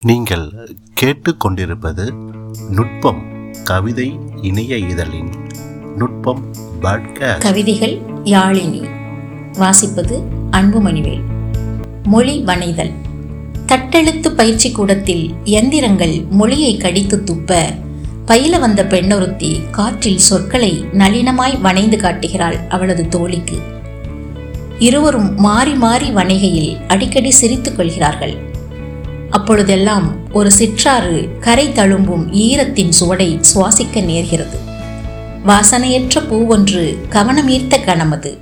நீங்கள் கேட்டுக்கொண்டிருப்பது நுட்பம் கவிதை இணைய இதழின் நுட்பம் பாட்காஸ்ட் கவிதைகள் யாழினி வாசிப்பது அன்புமணிவேல் மொழி வணைதல் தட்டெழுத்து பயிற்சி கூடத்தில் எந்திரங்கள் மொழியை கடித்து துப்ப பயில வந்த பெண்ணொருத்தி காற்றில் சொற்களை நளினமாய் வணைந்து காட்டுகிறாள் அவளது தோழிக்கு இருவரும் மாறி மாறி வணைகையில் அடிக்கடி சிரித்துக் கொள்கிறார்கள் அப்பொழுதெல்லாம் ஒரு சிற்றாறு கரை தழும்பும் ஈரத்தின் சுவடை சுவாசிக்க நேர்கிறது வாசனையற்ற பூவொன்று கவனமீர்த்த கணமது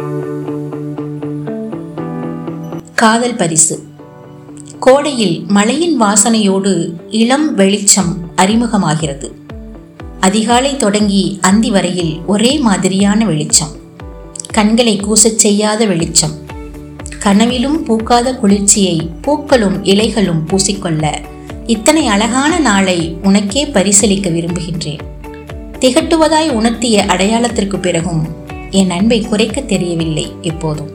காதல் பரிசு கோடையில் மழையின் வாசனையோடு இளம் வெளிச்சம் அறிமுகமாகிறது அதிகாலை தொடங்கி அந்தி வரையில் ஒரே மாதிரியான வெளிச்சம் கண்களை கூசச் செய்யாத வெளிச்சம் கனவிலும் பூக்காத குளிர்ச்சியை பூக்களும் இலைகளும் பூசிக்கொள்ள இத்தனை அழகான நாளை உனக்கே பரிசளிக்க விரும்புகின்றேன் திகட்டுவதாய் உணர்த்திய அடையாளத்திற்கு பிறகும் என் அன்பை குறைக்க தெரியவில்லை இப்போதும்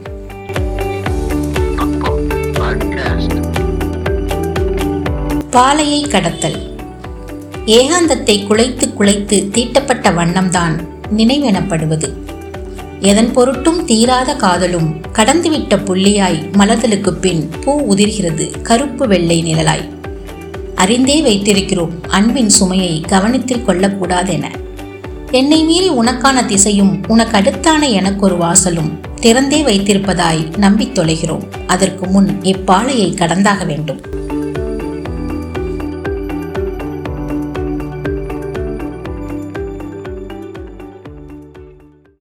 பாலையை கடத்தல் ஏகாந்தத்தை குலைத்து குலைத்து தீட்டப்பட்ட வண்ணம்தான் நினைவெனப்படுவது எதன் பொருட்டும் தீராத காதலும் கடந்துவிட்ட புள்ளியாய் மலர்தலுக்கு பின் பூ உதிர்கிறது கருப்பு வெள்ளை நிழலாய் அறிந்தே வைத்திருக்கிறோம் அன்பின் சுமையை கவனத்தில் கொள்ளக்கூடாதென என்னை மீறி உனக்கான திசையும் உனக்கு அடுத்தான எனக்கொரு வாசலும் திறந்தே வைத்திருப்பதாய் நம்பித் தொலைகிறோம் அதற்கு முன் இப்பாலையை கடந்தாக வேண்டும்